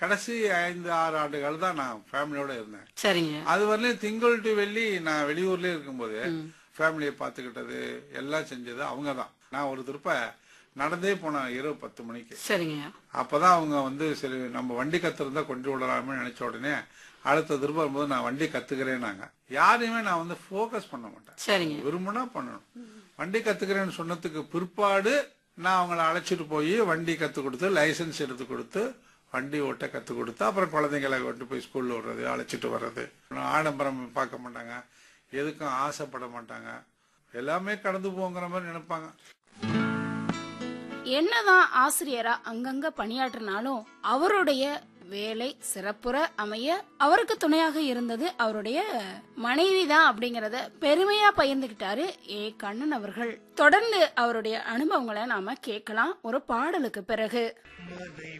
கடைசி ஐந்து ஆறு ஆண்டுகள் தான் நான் ஃபேமிலியோட இருந்தேன் சரிங்க அது வரலையும் திங்கள் டு வெள்ளி நான் வெளியூர்லயே இருக்கும்போது ஃபேமிலியை பார்த்துக்கிட்டது எல்லாம் செஞ்சது அவங்க தான் நான் ஒரு திருப்ப நடந்தே போனேன் இரவு பத்து மணிக்கு சரிங்க அப்பதான் அவங்க வந்து சரி நம்ம வண்டி கத்துறதா கொண்டு விடலாமே நினைச்ச உடனே அடுத்த திரும்ப வரும்போது நான் வண்டி கத்துக்கிறேன்னாங்க யாரையுமே நான் வந்து ஃபோக்கஸ் பண்ண மாட்டேன் சரிங்க விரும்புனா பண்ணணும் வண்டி கத்துக்கிறேன்னு சொன்னதுக்கு பிற்பாடு நான் அவங்கள அழைச்சிட்டு போய் வண்டி கத்து கொடுத்து லைசென்ஸ் எடுத்து கொடுத்து வண்டி ஓட்ட கத்து கொடுத்து அப்புறம் குழந்தைங்களை கொண்டு போய் ஸ்கூல்ல விடுறது அழைச்சிட்டு வர்றது ஆடம்பரம் பார்க்க மாட்டாங்க எதுக்கும் ஆசைப்பட மாட்டாங்க எல்லாமே கடந்து போங்கிற மாதிரி நினைப்பாங்க என்னதான் ஆசிரியரா அங்கங்க பணியாற்றினாலும் அவருடைய வேலை சிறப்புற அமைய அவருக்கு துணையாக இருந்தது அவருடைய மனைவி தான் அப்படிங்கறத பெருமையா பகிர்ந்துகிட்டாரு ஏ கண்ணன் அவர்கள் தொடர்ந்து அவருடைய அனுபவங்களை நாம கேட்கலாம் ஒரு பாடலுக்கு பிறகு